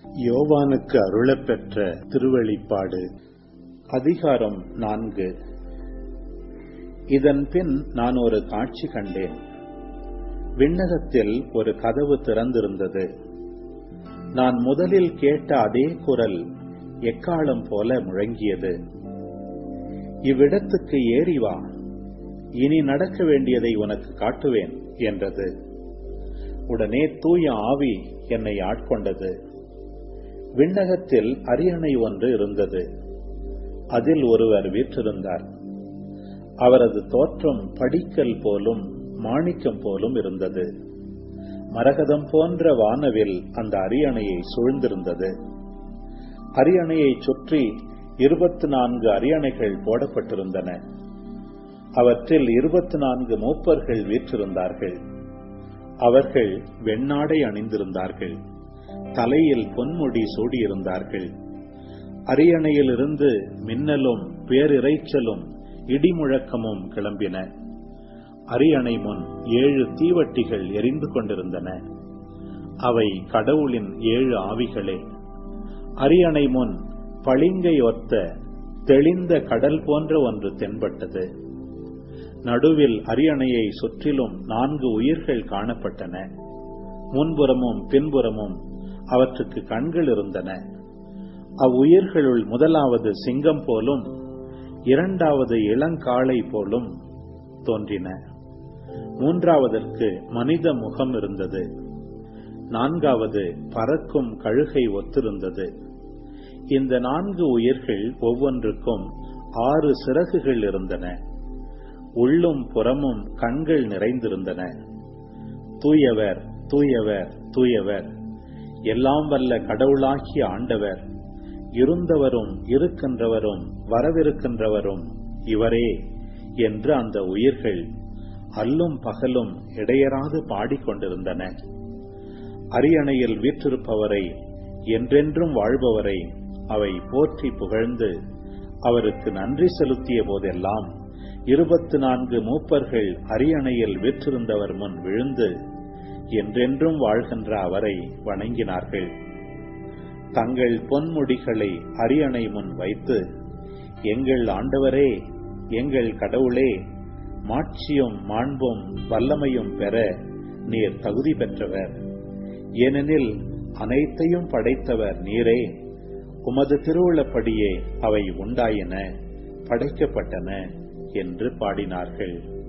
யோவானுக்கு அருளப்பெற்ற திருவெளிப்பாடு அதிகாரம் நான்கு இதன் பின் நான் ஒரு காட்சி கண்டேன் விண்ணகத்தில் ஒரு கதவு திறந்திருந்தது நான் முதலில் கேட்ட அதே குரல் எக்காலம் போல முழங்கியது இவ்விடத்துக்கு ஏறி வா இனி நடக்க வேண்டியதை உனக்கு காட்டுவேன் என்றது உடனே தூய ஆவி என்னை ஆட்கொண்டது விண்ணகத்தில் அரியணை ஒன்று இருந்தது அதில் ஒருவர் வீற்றிருந்தார் அவரது தோற்றம் படிக்கல் போலும் மாணிக்கம் போலும் இருந்தது மரகதம் போன்ற வானவில் அந்த அரியணையை சூழ்ந்திருந்தது அரியணையை சுற்றி இருபத்தி நான்கு அரியணைகள் போடப்பட்டிருந்தன அவற்றில் இருபத்தி நான்கு மூப்பர்கள் வீற்றிருந்தார்கள் அவர்கள் வெண்ணாடை அணிந்திருந்தார்கள் தலையில் பொன்முடி சூடியிருந்தார்கள் அரியணையிலிருந்து மின்னலும் பேரிரைச்சலும் இடிமுழக்கமும் கிளம்பின அரியணை முன் ஏழு தீவட்டிகள் எரிந்து கொண்டிருந்தன அவை கடவுளின் ஏழு ஆவிகளே அரியணை முன் பளிங்கை ஒத்த தெளிந்த கடல் போன்ற ஒன்று தென்பட்டது நடுவில் அரியணையை சுற்றிலும் நான்கு உயிர்கள் காணப்பட்டன முன்புறமும் பின்புறமும் அவற்றுக்கு கண்கள் இருந்தன அவ்வுயிர்களுள் முதலாவது சிங்கம் போலும் இரண்டாவது இளங்காளை போலும் தோன்றின மூன்றாவதற்கு மனித முகம் இருந்தது நான்காவது பறக்கும் கழுகை ஒத்திருந்தது இந்த நான்கு உயிர்கள் ஒவ்வொன்றுக்கும் ஆறு சிறகுகள் இருந்தன உள்ளும் புறமும் கண்கள் நிறைந்திருந்தன தூயவர் தூயவர் தூயவர் எல்லாம் வல்ல கடவுளாகிய ஆண்டவர் இருந்தவரும் இருக்கின்றவரும் வரவிருக்கின்றவரும் இவரே என்று அந்த உயிர்கள் அல்லும் பகலும் இடையராது பாடிக்கொண்டிருந்தன அரியணையில் வீற்றிருப்பவரை என்றென்றும் வாழ்பவரை அவை போற்றி புகழ்ந்து அவருக்கு நன்றி செலுத்திய போதெல்லாம் இருபத்தி நான்கு மூப்பர்கள் அரியணையில் வீற்றிருந்தவர் முன் விழுந்து என்றென்றும் வாழ்கின்ற அவரை வணங்கினார்கள் தங்கள் பொன்முடிகளை அரியணை முன் வைத்து எங்கள் ஆண்டவரே எங்கள் கடவுளே மாட்சியும் மாண்பும் வல்லமையும் பெற நீர் தகுதி பெற்றவர் ஏனெனில் அனைத்தையும் படைத்தவர் நீரே உமது திருவுளப்படியே அவை உண்டாயின படைக்கப்பட்டன என்று பாடினார்கள்